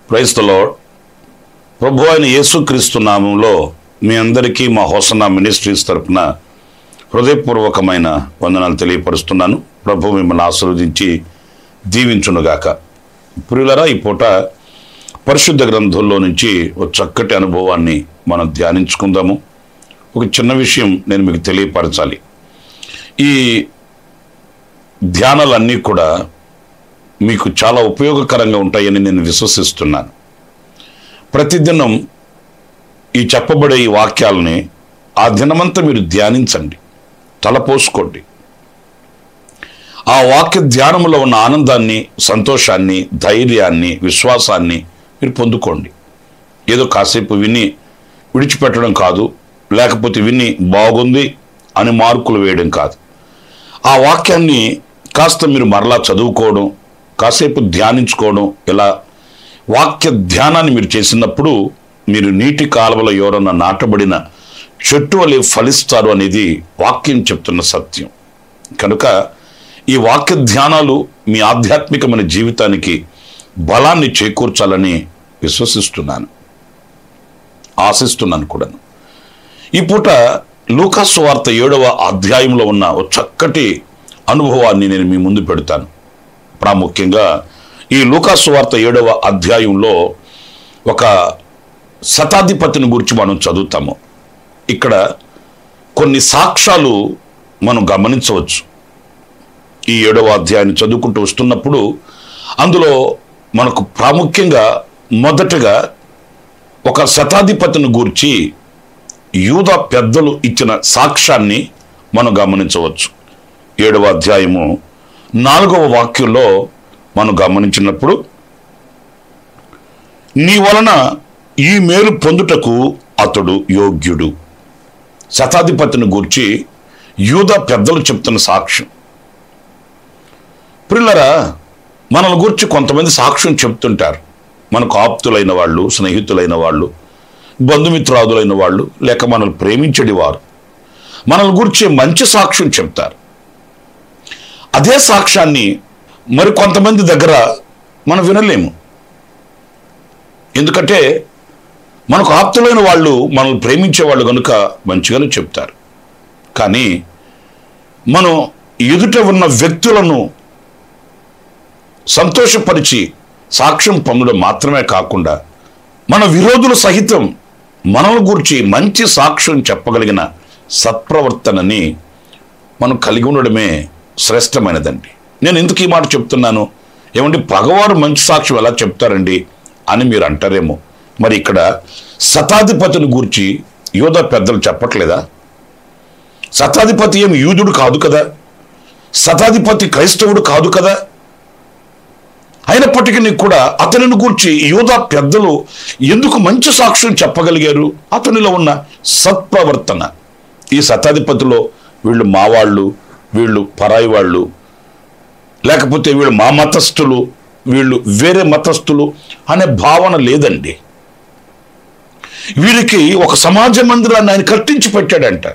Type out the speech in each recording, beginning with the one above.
క్రైస్తలో ప్రభు అయిన యేసుక్రీస్తు నామంలో మీ అందరికీ మా హోసనా మినిస్ట్రీస్ తరపున హృదయపూర్వకమైన వందనాలు తెలియపరుస్తున్నాను ప్రభు మిమ్మల్ని ఆశీర్వదించి దీవించునుగాక ప్రియులరా ఈ పూట పరిశుద్ధ గ్రంథంలో నుంచి ఒక చక్కటి అనుభవాన్ని మనం ధ్యానించుకుందాము ఒక చిన్న విషయం నేను మీకు తెలియపరచాలి ఈ ధ్యానాలన్నీ కూడా మీకు చాలా ఉపయోగకరంగా ఉంటాయని నేను విశ్వసిస్తున్నాను ప్రతిదినం ఈ చెప్పబడే ఈ వాక్యాలని ఆ దినమంతా మీరు ధ్యానించండి తలపోసుకోండి ఆ వాక్య ధ్యానంలో ఉన్న ఆనందాన్ని సంతోషాన్ని ధైర్యాన్ని విశ్వాసాన్ని మీరు పొందుకోండి ఏదో కాసేపు విని విడిచిపెట్టడం కాదు లేకపోతే విని బాగుంది అని మార్కులు వేయడం కాదు ఆ వాక్యాన్ని కాస్త మీరు మరలా చదువుకోవడం కాసేపు ధ్యానించుకోవడం ఇలా వాక్య ధ్యానాన్ని మీరు చేసినప్పుడు మీరు నీటి కాలువల ఎవరన్నా నాటబడిన చెట్టు వలె ఫలిస్తారు అనేది వాక్యం చెప్తున్న సత్యం కనుక ఈ వాక్య ధ్యానాలు మీ ఆధ్యాత్మికమైన జీవితానికి బలాన్ని చేకూర్చాలని విశ్వసిస్తున్నాను ఆశిస్తున్నాను కూడాను ఈ పూట లూకాసు వార్త ఏడవ అధ్యాయంలో ఉన్న ఒక చక్కటి అనుభవాన్ని నేను మీ ముందు పెడతాను ప్రాముఖ్యంగా ఈ లూకాసు వార్త ఏడవ అధ్యాయంలో ఒక శతాధిపతిని గురించి మనం చదువుతాము ఇక్కడ కొన్ని సాక్ష్యాలు మనం గమనించవచ్చు ఈ ఏడవ అధ్యాయాన్ని చదువుకుంటూ వస్తున్నప్పుడు అందులో మనకు ప్రాముఖ్యంగా మొదటగా ఒక శతాధిపతిని గూర్చి యూద పెద్దలు ఇచ్చిన సాక్ష్యాన్ని మనం గమనించవచ్చు ఏడవ అధ్యాయము నాలుగవ వాక్యంలో మనం గమనించినప్పుడు నీ వలన ఈ మేలు పొందుటకు అతడు యోగ్యుడు శతాధిపతిని గూర్చి యూద పెద్దలు చెప్తున్న సాక్ష్యం ప్రిల్లరా మనల్ని గురించి కొంతమంది సాక్ష్యం చెప్తుంటారు మనకు ఆప్తులైన వాళ్ళు స్నేహితులైన వాళ్ళు బంధుమిత్రాదులైన వాళ్ళు లేక మనల్ని ప్రేమించడి వారు మనల్ని గురించి మంచి సాక్ష్యం చెప్తారు అదే సాక్ష్యాన్ని మరి కొంతమంది దగ్గర మనం వినలేము ఎందుకంటే మనకు ఆప్తులైన వాళ్ళు మనల్ని ప్రేమించే వాళ్ళు కనుక మంచిగానే చెప్తారు కానీ మనం ఎదుట ఉన్న వ్యక్తులను సంతోషపరిచి సాక్ష్యం పొందడం మాత్రమే కాకుండా మన విరోధులు సహితం మనల గురించి మంచి సాక్ష్యం చెప్పగలిగిన సత్ప్రవర్తనని మనం కలిగి ఉండడమే శ్రేష్టమైనదండి నేను ఎందుకు ఈ మాట చెప్తున్నాను ఏమంటే పగవారు మంచి సాక్ష్యం ఎలా చెప్తారండి అని మీరు అంటారేమో మరి ఇక్కడ శతాధిపతిని గూర్చి యోధ పెద్దలు చెప్పట్లేదా శతాధిపతి ఏమి యూదుడు కాదు కదా శతాధిపతి క్రైస్తవుడు కాదు కదా అయినప్పటికీ కూడా అతనిని గూర్చి యోధా పెద్దలు ఎందుకు మంచి సాక్ష్యం చెప్పగలిగారు అతనిలో ఉన్న సత్ప్రవర్తన ఈ శతాధిపతిలో వీళ్ళు మా వాళ్ళు వీళ్ళు పరాయి వాళ్ళు లేకపోతే వీళ్ళు మా మతస్థులు వీళ్ళు వేరే మతస్థులు అనే భావన లేదండి వీరికి ఒక సమాజ మందిరాన్ని ఆయన కట్టించి పెట్టాడంట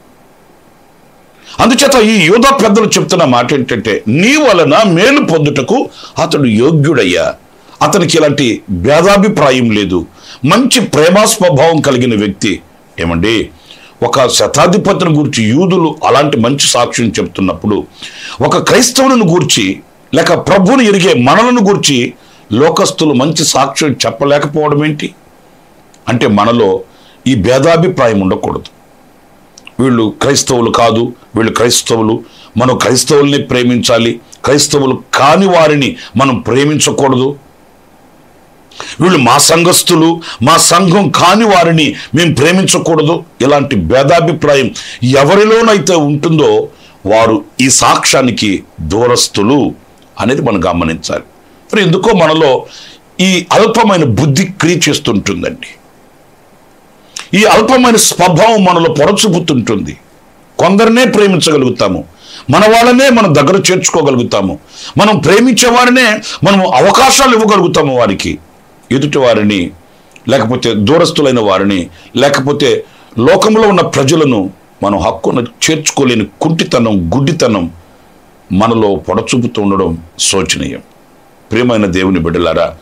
అందుచేత ఈ యోధా పెద్దలు చెప్తున్న మాట ఏంటంటే నీ వలన మేలు పొందుటకు అతడు యోగ్యుడయ్యా అతనికి ఇలాంటి భేదాభిప్రాయం లేదు మంచి ప్రేమా స్వభావం కలిగిన వ్యక్తి ఏమండి ఒక శతాధిపతిని గురించి యూదులు అలాంటి మంచి సాక్ష్యం చెప్తున్నప్పుడు ఒక క్రైస్తవులను గూర్చి లేక ప్రభువుని ఎరిగే మనలను గూర్చి లోకస్తులు మంచి సాక్ష్యం చెప్పలేకపోవడం ఏంటి అంటే మనలో ఈ భేదాభిప్రాయం ఉండకూడదు వీళ్ళు క్రైస్తవులు కాదు వీళ్ళు క్రైస్తవులు మనం క్రైస్తవుల్ని ప్రేమించాలి క్రైస్తవులు కాని వారిని మనం ప్రేమించకూడదు వీళ్ళు మా సంఘస్థులు మా సంఘం కాని వారిని మేము ప్రేమించకూడదు ఇలాంటి భేదాభిప్రాయం ఎవరిలోనైతే ఉంటుందో వారు ఈ సాక్ష్యానికి దూరస్తులు అనేది మనం గమనించాలి మరి ఎందుకో మనలో ఈ అల్పమైన బుద్ధి క్రియ చేస్తుంటుందండి ఈ అల్పమైన స్వభావం మనలో పొరచుపుతుంటుంది కొందరినే ప్రేమించగలుగుతాము మన వాళ్ళనే మనం దగ్గర చేర్చుకోగలుగుతాము మనం ప్రేమించే వారినే మనం అవకాశాలు ఇవ్వగలుగుతాము వారికి ఎదుటి వారిని లేకపోతే దూరస్తులైన వారిని లేకపోతే లోకంలో ఉన్న ప్రజలను మనం హక్కును చేర్చుకోలేని కుంటితనం గుడ్డితనం మనలో పొడచూపుతూ ఉండడం శోచనీయం ప్రియమైన దేవుని బిడ్డలారా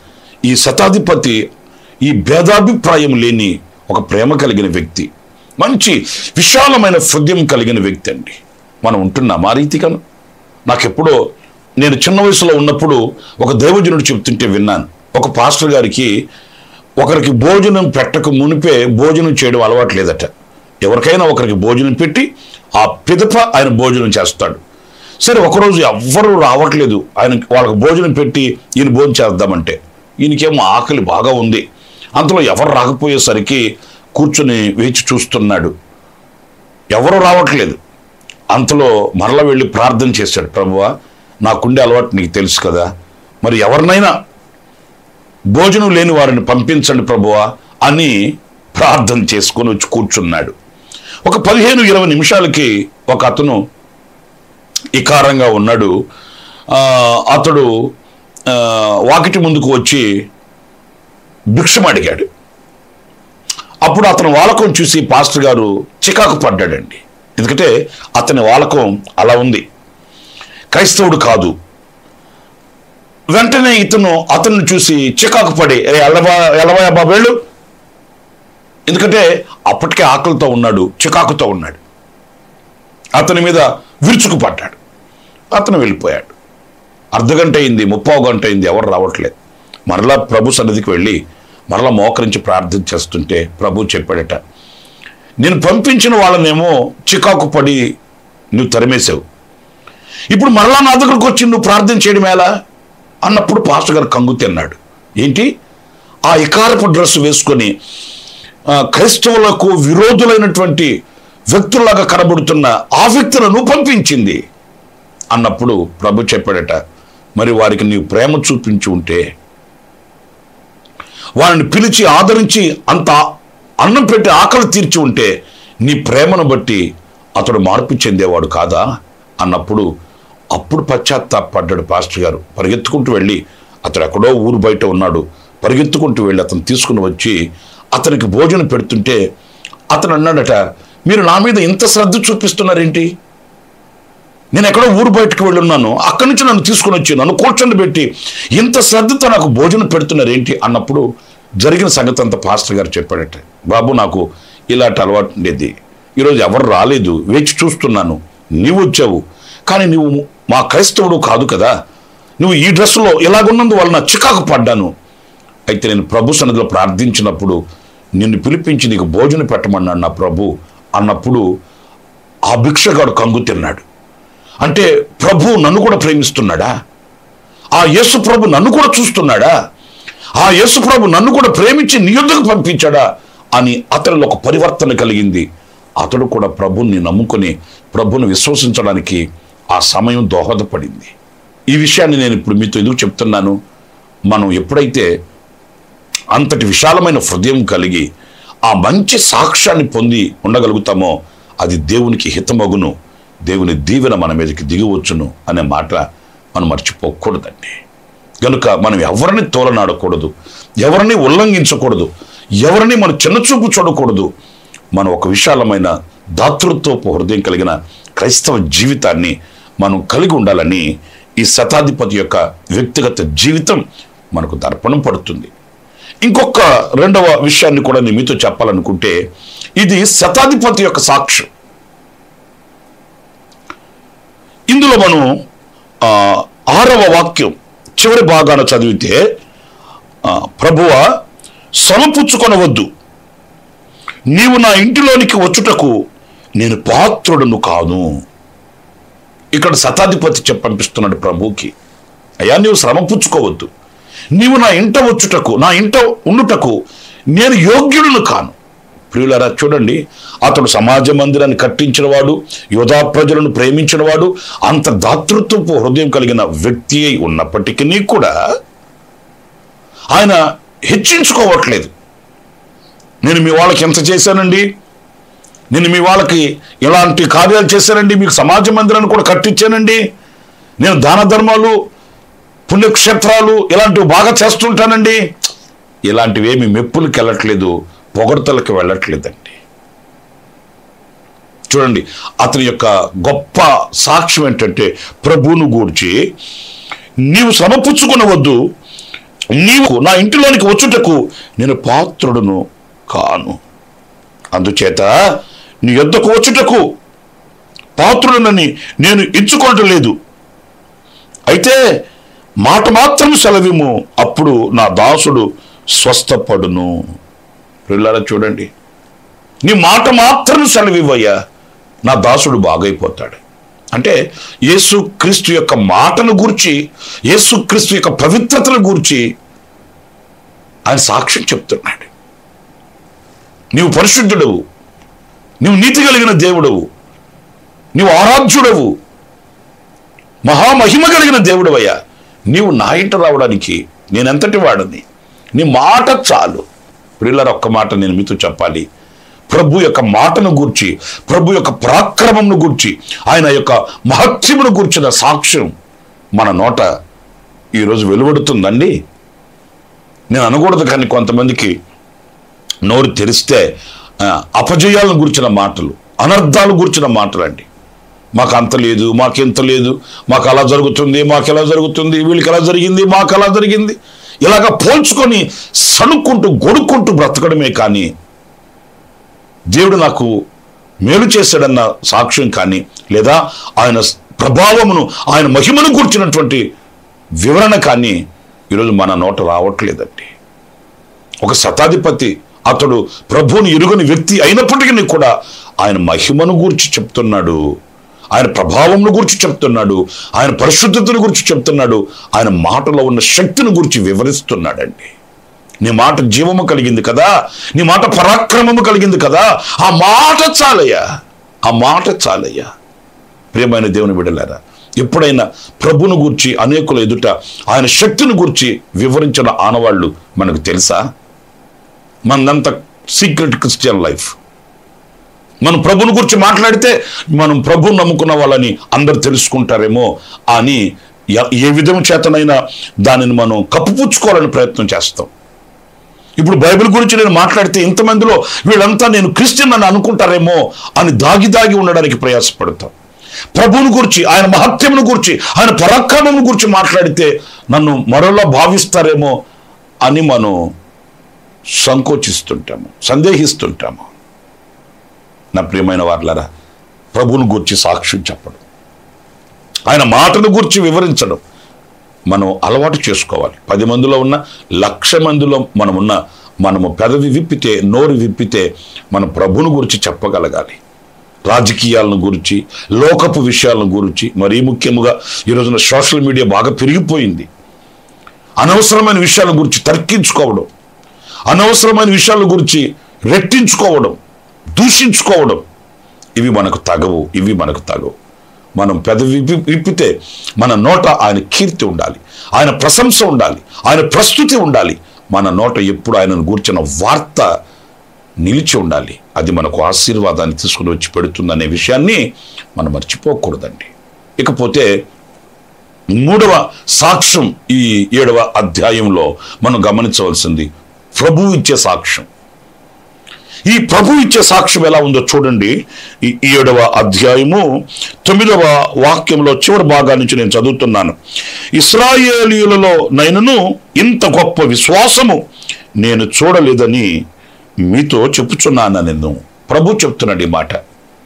ఈ శతాధిపతి ఈ భేదాభిప్రాయం లేని ఒక ప్రేమ కలిగిన వ్యక్తి మంచి విశాలమైన హృదయం కలిగిన వ్యక్తి అండి మనం ఉంటున్నాం ఆ రీతిగాను నాకెప్పుడో నేను చిన్న వయసులో ఉన్నప్పుడు ఒక దైవజనుడు చెప్తుంటే విన్నాను ఒక పాస్టర్ గారికి ఒకరికి భోజనం పెట్టక మునిపే భోజనం చేయడం అలవాటు లేదట ఎవరికైనా ఒకరికి భోజనం పెట్టి ఆ పిదప ఆయన భోజనం చేస్తాడు సరే ఒకరోజు ఎవ్వరూ రావట్లేదు ఆయన వాళ్ళకి భోజనం పెట్టి ఈయన భోజనం చేద్దామంటే ఈయనకేమో ఆకలి బాగా ఉంది అంతలో ఎవరు రాకపోయేసరికి కూర్చుని వేచి చూస్తున్నాడు ఎవరు రావట్లేదు అంతలో మరల వెళ్ళి ప్రార్థన చేశాడు ప్రభువా నాకుండే అలవాటు నీకు తెలుసు కదా మరి ఎవరినైనా భోజనం లేని వారిని పంపించండి ప్రభువా అని ప్రార్థన చేసుకొని వచ్చి కూర్చున్నాడు ఒక పదిహేను ఇరవై నిమిషాలకి ఒక అతను ఇకారంగా ఉన్నాడు ఆ, అతడు ఆ, వాకిటి ముందుకు వచ్చి భిక్షం అడిగాడు అప్పుడు అతని వాలకం చూసి పాస్టర్ గారు చికాకు పడ్డాడండి ఎందుకంటే అతని వాలకం అలా ఉంది క్రైస్తవుడు కాదు వెంటనే ఇతను అతన్ని చూసి చికాకు పడి "ఏ, ఎల్లవా ఎల్లవా బాబేళ్ళు ఎందుకంటే అప్పటికే ఆకలితో ఉన్నాడు చికాకుతో ఉన్నాడు అతని మీద విరుచుకు పడ్డాడు అతను వెళ్ళిపోయాడు అర్ధగంట అయింది ముప్పావు గంట అయింది ఎవరు రావట్లేదు మరలా ప్రభు సన్నిధికి వెళ్ళి మరలా మోకరించి ప్రార్థన చేస్తుంటే ప్రభు చెప్పాడట నేను పంపించిన వాళ్ళనేమో చికాకు పడి నువ్వు తరిమేశావు ఇప్పుడు మరలా నా దగ్గరకు వచ్చి నువ్వు ప్రార్థన చేయడం ఎలా అన్నప్పుడు పాస్టర్ గారు కంగు తిన్నాడు ఏంటి ఆ ఇకారపు డ్రెస్ వేసుకొని ఆ, క్రైస్తవులకు విరోధులైనటువంటి వ్యక్తుల్లాగా కనబడుతున్న ఆ వ్యక్తులను పంపించింది అన్నప్పుడు ప్రభు చెప్పాడట మరి వారికి నీవు ప్రేమ చూపించి ఉంటే వారిని పిలిచి ఆదరించి అంత అన్నం పెట్టి ఆకలి తీర్చి ఉంటే నీ ప్రేమను బట్టి అతడు మార్పు చెందేవాడు కాదా అన్నప్పుడు అప్పుడు పశ్చాత్తాపడ్డాడు పాస్టర్ గారు పరిగెత్తుకుంటూ వెళ్ళి అతడు ఎక్కడో ఊరు బయట ఉన్నాడు పరిగెత్తుకుంటూ వెళ్ళి అతను తీసుకుని వచ్చి అతనికి భోజనం పెడుతుంటే అతను అన్నాడట మీరు నా మీద ఇంత శ్రద్ధ చూపిస్తున్నారేంటి నేను ఎక్కడో ఊరు బయటకు వెళ్ళున్నాను అక్కడి నుంచి నన్ను తీసుకుని వచ్చి నన్ను కూర్చొని పెట్టి ఇంత శ్రద్ధతో నాకు భోజనం పెడుతున్నారు ఏంటి అన్నప్పుడు జరిగిన సంగతి అంతా పాస్టర్ గారు చెప్పాడట బాబు నాకు ఇలాంటి అలవాటు ఉండేది ఈరోజు ఎవరు రాలేదు వేచి చూస్తున్నాను నీవు వచ్చావు కానీ నువ్వు మా క్రైస్తవుడు కాదు కదా నువ్వు ఈ డ్రెస్సులో ఇలాగున్నందు వలన చికాకు పడ్డాను అయితే నేను ప్రభు సన్నిధిలో ప్రార్థించినప్పుడు నిన్ను పిలిపించి నీకు భోజనం పెట్టమన్నాడు నా ప్రభు అన్నప్పుడు ఆ భిక్షగాడు కంగు తిన్నాడు అంటే ప్రభు నన్ను కూడా ప్రేమిస్తున్నాడా ఆ యేసు ప్రభు నన్ను కూడా చూస్తున్నాడా ఆ యేసు ప్రభు నన్ను కూడా ప్రేమించి నీ యొద్దకు పంపించాడా అని అతనిలో ఒక పరివర్తన కలిగింది అతడు కూడా ప్రభుని నమ్ముకొని ప్రభుని విశ్వసించడానికి ఆ సమయం దోహదపడింది ఈ విషయాన్ని నేను ఇప్పుడు మీతో ఎందుకు చెప్తున్నాను మనం ఎప్పుడైతే అంతటి విశాలమైన హృదయం కలిగి ఆ మంచి సాక్ష్యాన్ని పొంది ఉండగలుగుతామో అది దేవునికి హితమగును దేవుని దీవెన మన మీదకి దిగివచ్చును అనే మాట మనం మర్చిపోకూడదండి కనుక మనం ఎవరిని తోలనాడకూడదు ఎవరిని ఉల్లంఘించకూడదు ఎవరిని మనం చిన్నచూపు చూడకూడదు మనం ఒక విశాలమైన దాతృత్వపు హృదయం కలిగిన క్రైస్తవ జీవితాన్ని మనం కలిగి ఉండాలని ఈ శతాధిపతి యొక్క వ్యక్తిగత జీవితం మనకు దర్పణం పడుతుంది ఇంకొక రెండవ విషయాన్ని కూడా నేను మీతో చెప్పాలనుకుంటే ఇది శతాధిపతి యొక్క సాక్ష్యం ఇందులో మనం ఆ, ఆరవ వాక్యం చివరి భాగాన చదివితే ఆ, ప్రభువ సమపుచ్చుకొనవద్దు నీవు నా ఇంటిలోనికి వచ్చుటకు నేను పాత్రుడను కాను ఇక్కడ శతాధిపతి చెప్పి పంపిస్తున్నాడు ప్రభువుకి అయ్యా నీవు శ్రమ పుచ్చుకోవద్దు నీవు నా ఇంట వచ్చుటకు నా ఇంట ఉండుటకు నేను యోగ్యుడును కాను ప్రియులారా చూడండి అతడు సమాజ మందిరాన్ని కట్టించినవాడు యోధా ప్రజలను ప్రేమించినవాడు అంత దాతృత్వపు హృదయం కలిగిన వ్యక్తి అయి ఉన్నప్పటికీ కూడా ఆయన హెచ్చించుకోవట్లేదు నేను మీ వాళ్ళకి ఎంత చేశానండి నేను మీ వాళ్ళకి ఇలాంటి కార్యాలు చేశానండి మీకు సమాజ మందిరాన్ని కూడా కట్టించానండి నేను దాన ధర్మాలు పుణ్యక్షేత్రాలు ఇలాంటివి బాగా చేస్తుంటానండి ఇలాంటివి ఏమి మెప్పులకి వెళ్ళట్లేదు పొగడతలకి వెళ్ళట్లేదండి చూడండి అతని యొక్క గొప్ప సాక్ష్యం ఏంటంటే ప్రభువును గూర్చి నీవు సమపుచ్చుకునవద్దు నీవు నా ఇంటిలోనికి వచ్చుటకు నేను పాత్రుడును కాను అందుచేత నీ యొద్దకు వచ్చుటకు పాత్రుడనని నేను ఎంచుకోవటం లేదు అయితే మాట మాత్రం సెలవిము అప్పుడు నా దాసుడు స్వస్థపడును పిల్లరా చూడండి నీ మాట మాత్రం సెలవివ్వయ్యా నా దాసుడు బాగైపోతాడు అంటే యేసు క్రీస్తు యొక్క మాటను గూర్చి యేసు క్రీస్తు యొక్క పవిత్రతను గూర్చి ఆయన సాక్ష్యం చెప్తున్నాడు నీవు పరిశుద్ధుడవు నీవు నీతి కలిగిన దేవుడవు నీవు ఆరాధ్యుడవు మహామహిమ కలిగిన దేవుడవయ్యా నీవు నా ఇంట రావడానికి నేనెంతటి వాడని నీ మాట చాలు పిల్లల ఒక్క మాట నేను మీతో చెప్పాలి ప్రభు యొక్క మాటను గూర్చి ప్రభు యొక్క పరాక్రమంను గూర్చి ఆయన యొక్క మహత్యమును గూర్చిన సాక్ష్యం మన నోట ఈరోజు వెలువడుతుందండి నేను అనకూడదు కానీ కొంతమందికి నోరు తెరిస్తే ఆ, అపజయాలను గురించిన మాటలు అనర్థాలు గురించిన మాటలు అండి మాకు అంత లేదు మాకు ఇంత లేదు మాకు అలా జరుగుతుంది మాకు ఎలా జరుగుతుంది వీళ్ళకి ఎలా జరిగింది మాకు అలా జరిగింది ఇలాగ పోల్చుకొని సణుక్కుంటూ గొడుక్కుంటూ బ్రతకడమే కానీ దేవుడు నాకు మేలు చేశాడన్న సాక్ష్యం కానీ లేదా ఆయన ప్రభావమును ఆయన మహిమను కూర్చున్నటువంటి వివరణ కానీ ఈరోజు మన నోట రావట్లేదండి ఒక శతాధిపతి అతడు ప్రభువుని ఎరుగని వ్యక్తి అయినప్పటికీ కూడా ఆయన మహిమను గూర్చి చెప్తున్నాడు ఆయన ప్రభావంను గురించి చెప్తున్నాడు ఆయన పరిశుద్ధతను గురించి చెప్తున్నాడు ఆయన మాటలో ఉన్న శక్తిని గురించి వివరిస్తున్నాడండి నీ మాట జీవము కలిగింది కదా నీ మాట పరాక్రమము కలిగింది కదా ఆ మాట చాలయ్యా ఆ మాట చాలయ్యా ప్రియమైన దేవుని బిడ్డలారా ఎప్పుడైనా ప్రభును గూర్చి అనేకుల ఎదుట ఆయన శక్తిని గూర్చి వివరించిన ఆనవాళ్ళు మనకు తెలుసా మనంత సీక్రెట్ క్రిస్టియన్ లైఫ్ మనం ప్రభుని గురించి మాట్లాడితే మనం ప్రభుని నమ్ముకున్న వాళ్ళని అందరు తెలుసుకుంటారేమో అని ఎ- ఏ విధం చేతనైనా దానిని మనం కప్పుపుచ్చుకోవాలని ప్రయత్నం చేస్తాం ఇప్పుడు బైబిల్ గురించి నేను మాట్లాడితే ఇంతమందిలో వీళ్ళంతా నేను క్రిస్టియన్ అని అనుకుంటారేమో అని దాగి దాగి ఉండడానికి ప్రయాసపడతాం ప్రభువుని గురించి ఆయన మహత్యమును గురించి ఆయన పరాక్రమం గురించి మాట్లాడితే నన్ను మరోలా భావిస్తారేమో అని మనం సంకోచిస్తుంటాము సందేహిస్తుంటాము నా ప్రియమైన వార్లారా ప్రభువుని గురించి సాక్ష్యం చెప్పడం ఆయన మాటను గురించి వివరించడం మనం అలవాటు చేసుకోవాలి పది మందిలో ఉన్న లక్ష మందిలో మనం ఉన్న మనము పెదవి విప్పితే నోరు విప్పితే మన ప్రభుని గురించి చెప్పగలగాలి రాజకీయాలను గురించి లోకపు విషయాలను గురించి మరీ ముఖ్యముగా ఈ రోజున సోషల్ మీడియా బాగా పెరిగిపోయింది అనవసరమైన విషయాల గురించి తర్కించుకోవడం అనవసరమైన విషయాల గురించి రెట్టించుకోవడం దూషించుకోవడం ఇవి మనకు తగవు ఇవి మనకు తగవు మనం పెదవి విప్పి- విప్పితే మన నోట ఆయన కీర్తి ఉండాలి ఆయన ప్రశంస ఉండాలి ఆయన ప్రస్తుతి ఉండాలి మన నోట ఎప్పుడు ఆయనను గూర్చిన వార్త నిలిచి ఉండాలి అది మనకు ఆశీర్వాదాన్ని తీసుకుని వచ్చి పెడుతుందనే విషయాన్ని మనం మర్చిపోకూడదండి ఇకపోతే మూడవ సాక్ష్యం ఈ ఏడవ అధ్యాయంలో మనం గమనించవలసింది ప్రభు ఇచ్చే సాక్ష్యం ఈ ప్రభు ఇచ్చే సాక్ష్యం ఎలా ఉందో చూడండి ఈ ఈ ఏడవ అధ్యాయము తొమ్మిదవ వాక్యంలో చివరి భాగా నుంచి నేను చదువుతున్నాను ఇస్రాయేలీయులలో నైనను ఇంత గొప్ప విశ్వాసము నేను చూడలేదని మీతో చెప్పుచున్నాను నేను ప్రభు చెప్తున్నాడు ఈ మాట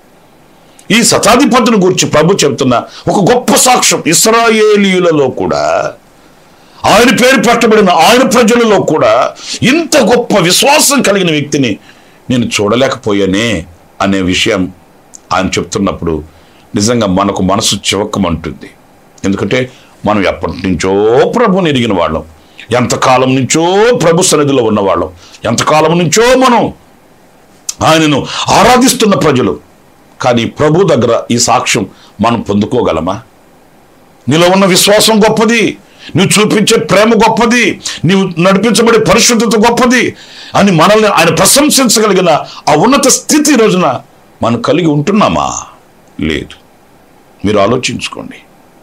ఈ శతాధిపతిని గురించి ప్రభు చెప్తున్న ఒక గొప్ప సాక్ష్యం ఇస్రాయేలీయులలో కూడా ఆయన పేరు పెట్టబడిన ఆయన ప్రజలలో కూడా ఇంత గొప్ప విశ్వాసం కలిగిన వ్యక్తిని నేను చూడలేకపోయానే అనే విషయం ఆయన చెప్తున్నప్పుడు నిజంగా మనకు మనసు చివక్కమంటుంది ఎందుకంటే మనం ఎప్పటి నుంచో ప్రభుని ఎరిగిన వాళ్ళం ఎంతకాలం నుంచో ప్రభు సన్నిధిలో ఉన్నవాళ్ళం ఎంతకాలం నుంచో మనం ఆయనను ఆరాధిస్తున్న ప్రజలు కానీ ప్రభు దగ్గర ఈ సాక్ష్యం మనం పొందుకోగలమా నీలో ఉన్న విశ్వాసం గొప్పది నువ్వు చూపించే ప్రేమ గొప్పది నీవు నడిపించబడే పరిశుద్ధత గొప్పది అని మనల్ని ఆయన ప్రశంసించగలిగిన ఆ ఉన్నత స్థితి ఈ రోజున మనం కలిగి ఉంటున్నామా లేదు మీరు ఆలోచించుకోండి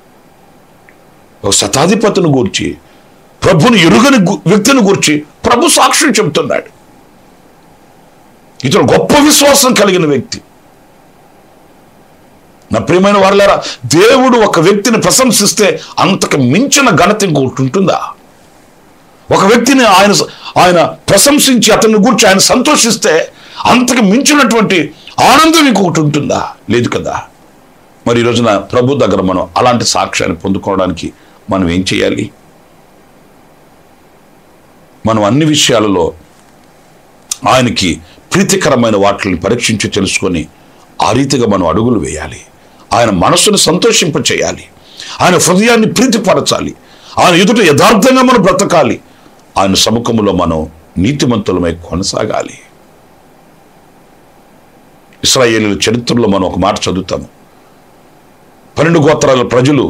ఒక శతాధిపతిని గూర్చి ప్రభుని ఎరుగని గు- వ్యక్తిని గూర్చి ప్రభు సాక్ష్యం చెబుతున్నాడు ఇతడు గొప్ప విశ్వాసం కలిగిన వ్యక్తి నా ప్రియమైన వారులారా దేవుడు ఒక వ్యక్తిని ప్రశంసిస్తే అంతకు మించిన ఘనత ఇంకొకటి ఉంటుందా ఒక వ్యక్తిని ఆయన ఆయన ప్రశంసించి అతన్ని గురించి ఆయన సంతోషిస్తే అంతకు మించినటువంటి ఆనందం ఇంకొకటి ఉంటుందా లేదు కదా మరి ఈ రోజున ప్రభు దగ్గర మనం అలాంటి సాక్ష్యాన్ని పొందుకోవడానికి మనం ఏం చేయాలి మనం అన్ని విషయాలలో ఆయనకి ప్రీతికరమైన వాటిని పరీక్షించి తెలుసుకొని ఆ రీతిగా మనం అడుగులు వేయాలి ఆయన మనస్సును సంతోషింప చేయాలి ఆయన హృదయాన్ని ప్రీతిపరచాలి ఆయన ఎదుట యథార్థంగా మనం బ్రతకాలి ఆయన సముఖంలో మనం నీతిమంతులమై కొనసాగాలి ఇస్రాయేలీల చరిత్రలో మనం ఒక మాట చదువుతాము పన్నెండు గోత్రాల ప్రజలు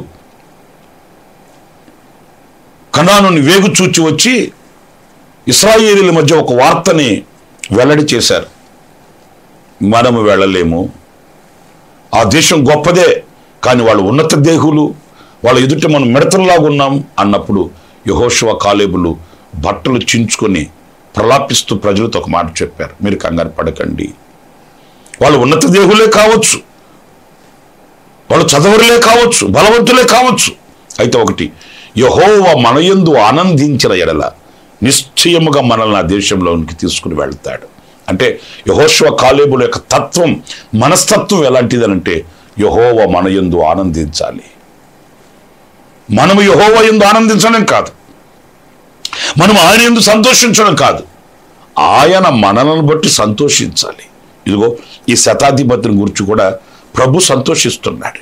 కణానుని వేగు చూచి వచ్చి ఇస్రాయేలీల మధ్య ఒక వార్తని వెల్లడి చేశారు మనము వెళ్ళలేము ఆ దేశం గొప్పదే కానీ వాళ్ళు ఉన్నత దేహులు వాళ్ళ ఎదుట మనం మిడతల్లాగా ఉన్నాం అన్నప్పుడు యహోశివ కాలేబులు బట్టలు చించుకొని ప్రలాపిస్తూ ప్రజలతో ఒక మాట చెప్పారు మీరు కంగారు పడకండి వాళ్ళు ఉన్నత దేహులే కావచ్చు వాళ్ళు చదవరులే కావచ్చు బలవంతులే కావచ్చు అయితే ఒకటి యహోవ మనయందు ఆనందించిన ఎడల నిశ్చయముగా మనల్ని ఆ దేశంలోనికి తీసుకుని వెళ్తాడు అంటే యహోశివ కాలేబుల యొక్క తత్వం మనస్తత్వం ఎలాంటిదనంటే యహోవ మనయందు ఆనందించాలి మనము యహోవ ఎందు ఆనందించడం కాదు మనం ఆయన ఎందు సంతోషించడం కాదు ఆయన మనలను బట్టి సంతోషించాలి ఇదిగో ఈ శతాధిపతిని గురించి కూడా ప్రభు సంతోషిస్తున్నాడు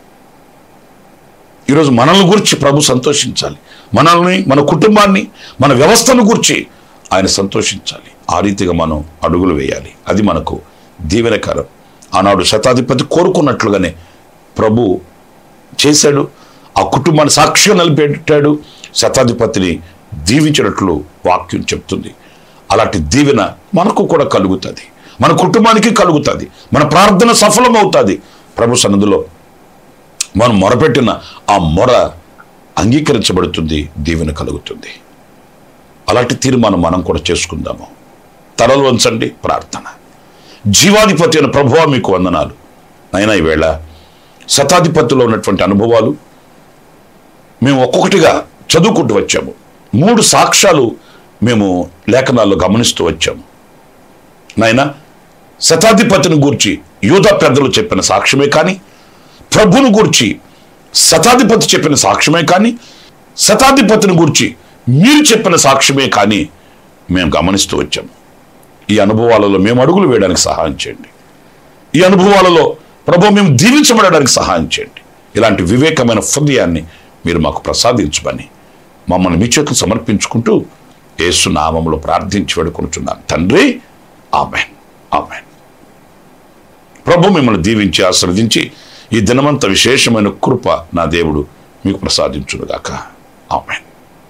ఈరోజు మనల్ని గురించి ప్రభు సంతోషించాలి మనల్ని మన కుటుంబాన్ని మన వ్యవస్థను గురించి ఆయన సంతోషించాలి ఆ రీతిగా మనం అడుగులు వేయాలి అది మనకు దీవెనకరం ఆనాడు శతాధిపతి కోరుకున్నట్లుగానే ప్రభు చేశాడు ఆ కుటుంబాన్ని సాక్షిగా నిలబెట్టాడు శతాధిపతిని దీవించినట్లు వాక్యం చెప్తుంది అలాంటి దీవెన మనకు కూడా కలుగుతుంది మన కుటుంబానికి కలుగుతుంది మన ప్రార్థన సఫలమవుతుంది ప్రభు సన్నిధిలో మనం మొరపెట్టిన ఆ మొర అంగీకరించబడుతుంది దీవెన కలుగుతుంది అలాంటి తీర్మానం మనం కూడా చేసుకుందాము తలలు వంచండి ప్రార్థన జీవాధిపతి అయిన ప్రభువా మీకు వందనాలు అయినా ఈవేళ శతాధిపతిలో ఉన్నటువంటి అనుభవాలు మేము ఒక్కొక్కటిగా చదువుకుంటూ వచ్చాము మూడు సాక్ష్యాలు మేము లేఖనాల్లో గమనిస్తూ వచ్చాము నాయన శతాధిపతిని గూర్చి యూద పెద్దలు చెప్పిన సాక్ష్యమే కానీ ప్రభుని గూర్చి శతాధిపతి చెప్పిన సాక్ష్యమే కానీ శతాధిపతిని గూర్చి మీరు చెప్పిన సాక్ష్యమే కానీ మేము గమనిస్తూ వచ్చాము ఈ అనుభవాలలో మేము అడుగులు వేయడానికి సహాయం చేయండి ఈ అనుభవాలలో ప్రభు మేము దీవించబడడానికి సహాయం చేయండి ఇలాంటి వివేకమైన హృదయాన్ని మీరు మాకు ప్రసాదించమని మమ్మల్ని మీ చేతులు సమర్పించుకుంటూ యేసు నామములో ప్రార్థించి వేడుకొనుచున్నాను తండ్రి ఆమెన్ ఆమెన్ ప్రభు మిమ్మల్ని దీవించి ఆశ్రదించి ఈ దినమంత విశేషమైన కృప నా దేవుడు మీకు ప్రసాదించునుగాక ఆమెన్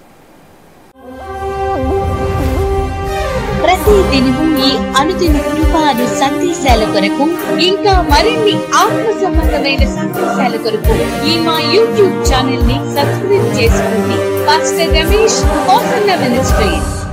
ప్రతి దినము ఈ అనుదిన కృపాను సందేశాల కొరకు ఇంకా మరిన్ని ఆత్మ సంబంధమైన సందేశాల కొరకు ఈ మా యూట్యూబ్ ఛానల్ ని సబ్స్క్రైబ్ చేసుకోండి పాస్టర్ రమేష్ కోసన్న మినిస్ట్రీస్